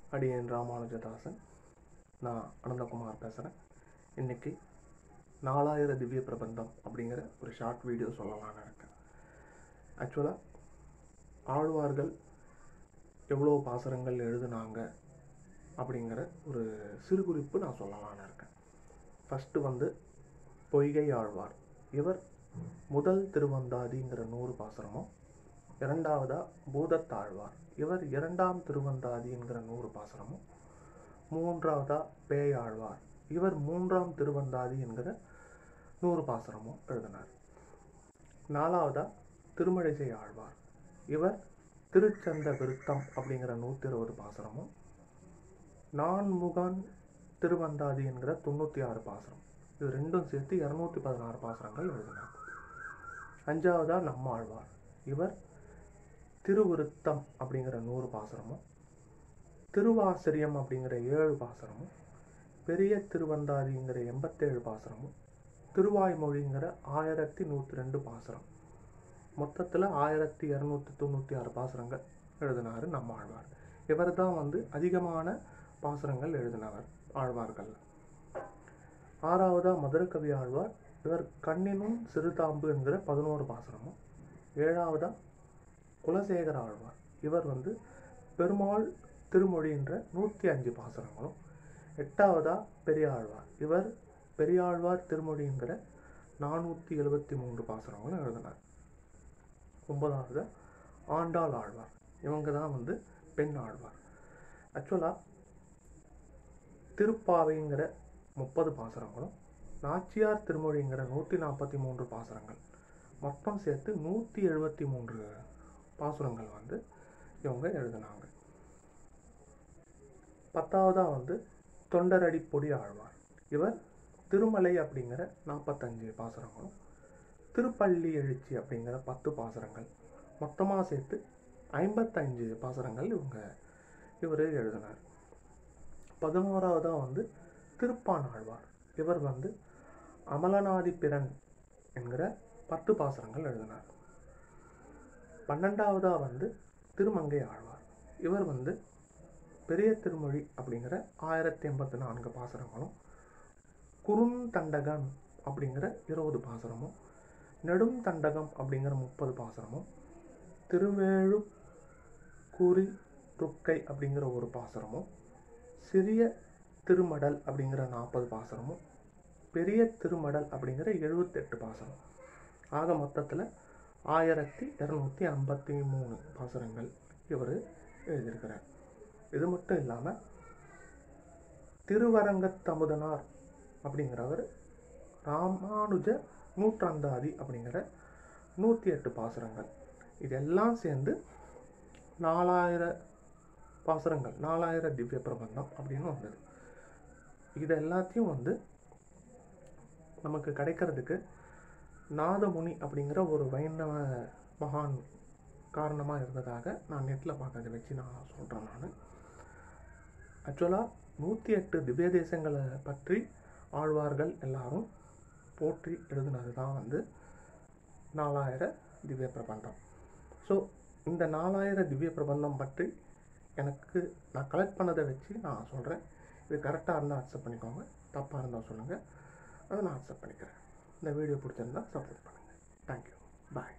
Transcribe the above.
அடியேன் ராமானுஜதாசன் நான் அனந்தகுமார் பேசுகிறேன் இன்னைக்கு நாலாயிர திவ்ய பிரபந்தம் அப்படிங்கிற ஒரு ஷார்ட் வீடியோ சொல்லலாம்னு இருக்கேன் ஆக்சுவலாக ஆழ்வார்கள் எவ்வளோ பாசரங்கள் எழுதுனாங்க அப்படிங்கிற ஒரு சிறு குறிப்பு நான் சொல்லலாம்னு இருக்கேன் ஃபஸ்ட்டு வந்து பொய்கை ஆழ்வார் இவர் முதல் திருவந்தாதிங்கிற நூறு பாசுரமும் இரண்டாவதா பூதத்தாழ்வார் இவர் இரண்டாம் திருவந்தாதிங்கிற நூறு பாசுரமும் மூன்றாவதா பேயாழ்வார் இவர் மூன்றாம் திருவந்தாதி என்கிற நூறு பாசுரமும் எழுதினார் நாலாவதா திருமழிசை ஆழ்வார் இவர் திருச்சந்த விருத்தம் அப்படிங்கிற நூற்றி இருபது பாசுரமும் நான்முகன் திருவந்தாதி என்கிற தொண்ணூற்றி ஆறு பாசுரம் இது ரெண்டும் சேர்த்து இரநூத்தி பதினாறு பாசுரங்கள் எழுதினார் அஞ்சாவதா நம்மாழ்வார் இவர் திருவிருத்தம் அப்படிங்கிற நூறு பாசுரமும் திருவாசிரியம் அப்படிங்கிற ஏழு பாசுரமும் பெரிய திருவந்தாதிங்கிற எண்பத்தேழு பாசுரமும் திருவாய்மொழிங்கிற ஆயிரத்தி நூற்றி ரெண்டு பாசுரம் மொத்தத்தில் ஆயிரத்தி இரநூத்தி தொண்ணூற்றி ஆறு பாசுரங்கள் எழுதினார் நம்ம ஆழ்வார் இவர் தான் வந்து அதிகமான பாசுரங்கள் எழுதினவர் ஆழ்வார்கள் ஆறாவதா மதுரகவி ஆழ்வார் இவர் கண்ணினும் சிறுதாம்பு என்கிற பதினோரு பாசுரமும் ஏழாவதா குலசேகர ஆழ்வார் இவர் வந்து பெருமாள் திருமொழின்ற நூற்றி அஞ்சு பாசுரங்களும் எட்டாவதா பெரியாழ்வார் இவர் பெரியாழ்வார் திருமொழிங்கிற நானூற்றி எழுபத்தி மூன்று பாசுரங்களும் எழுதினார் ஒன்பதாவது ஆண்டாள் ஆழ்வார் இவங்க தான் வந்து பெண் ஆழ்வார் ஆக்சுவலாக திருப்பாவைங்கிற முப்பது பாசுரங்களும் நாச்சியார் திருமொழிங்கிற நூற்றி நாற்பத்தி மூன்று பாசுரங்கள் மொத்தம் சேர்த்து நூற்றி எழுபத்தி மூன்று பாசுரங்கள் வந்து இவங்க எழுதினாங்க பத்தாவதாக வந்து தொண்டரடி பொடி ஆழ்வார் இவர் திருமலை அப்படிங்கிற நாற்பத்தஞ்சு பாசுரங்களும் திருப்பள்ளி எழுச்சி அப்படிங்கிற பத்து பாசுரங்கள் மொத்தமாக சேர்த்து ஐம்பத்தஞ்சு பாசுரங்கள் இவங்க இவர் எழுதினார் பதினோராவதாக வந்து திருப்பான் ஆழ்வார் இவர் வந்து அமலநாதி பிறன் என்கிற பத்து பாசுரங்கள் எழுதினார் பன்னெண்டாவதாக வந்து திருமங்கை ஆழ்வார் இவர் வந்து பெரிய திருமொழி அப்படிங்கிற ஆயிரத்தி எண்பத்தி நான்கு பாசுரங்களும் குறுந்தண்டகம் அப்படிங்கிற இருபது பாசுரமும் நெடும் தண்டகம் அப்படிங்கிற முப்பது பாசுரமும் திருவேழு குறி ருக்கை அப்படிங்கிற ஒரு பாசுரமும் சிறிய திருமடல் அப்படிங்கிற நாற்பது பாசுரமும் பெரிய திருமடல் அப்படிங்கிற எழுபத்தெட்டு பாசுரம் ஆக மொத்தத்தில் ஆயிரத்தி இரநூத்தி ஐம்பத்தி மூணு பாசுரங்கள் இவர் எழுதியிருக்கிறார் இது மட்டும் இல்லாமல் திருவரங்கத்தமுதனார் அப்படிங்கிறவர் ராமானுஜ நூற்றாந்தாதி அப்படிங்கிற நூற்றி எட்டு பாசுரங்கள் இதெல்லாம் சேர்ந்து நாலாயிர பாசுரங்கள் நாலாயிர திவ்ய பிரபந்தம் அப்படின்னு வந்தது இது எல்லாத்தையும் வந்து நமக்கு கிடைக்கிறதுக்கு நாதமுனி அப்படிங்கிற ஒரு வைணவ மகான் காரணமாக இருந்ததாக நான் நெட்டில் பார்த்ததை வச்சு நான் சொல்கிறேன் நான் ஆக்சுவலாக நூற்றி எட்டு திவ்ய தேசங்களை பற்றி ஆழ்வார்கள் எல்லாரும் போற்றி எழுதுனது தான் வந்து நாலாயிர திவ்ய பிரபந்தம் ஸோ இந்த நாலாயிர திவ்ய பிரபந்தம் பற்றி எனக்கு நான் கலெக்ட் பண்ணதை வச்சு நான் சொல்கிறேன் இது கரெக்டாக இருந்தால் அக்செப்ட் பண்ணிக்கோங்க தப்பாக இருந்தால் சொல்லுங்கள் அதை நான் அக்செப்ட் பண்ணிக்கிறேன் இந்த வீடியோ பிடிச்சிருந்தா சப்போர்ட் பண்ணுங்கள் தேங்க்யூ பாய்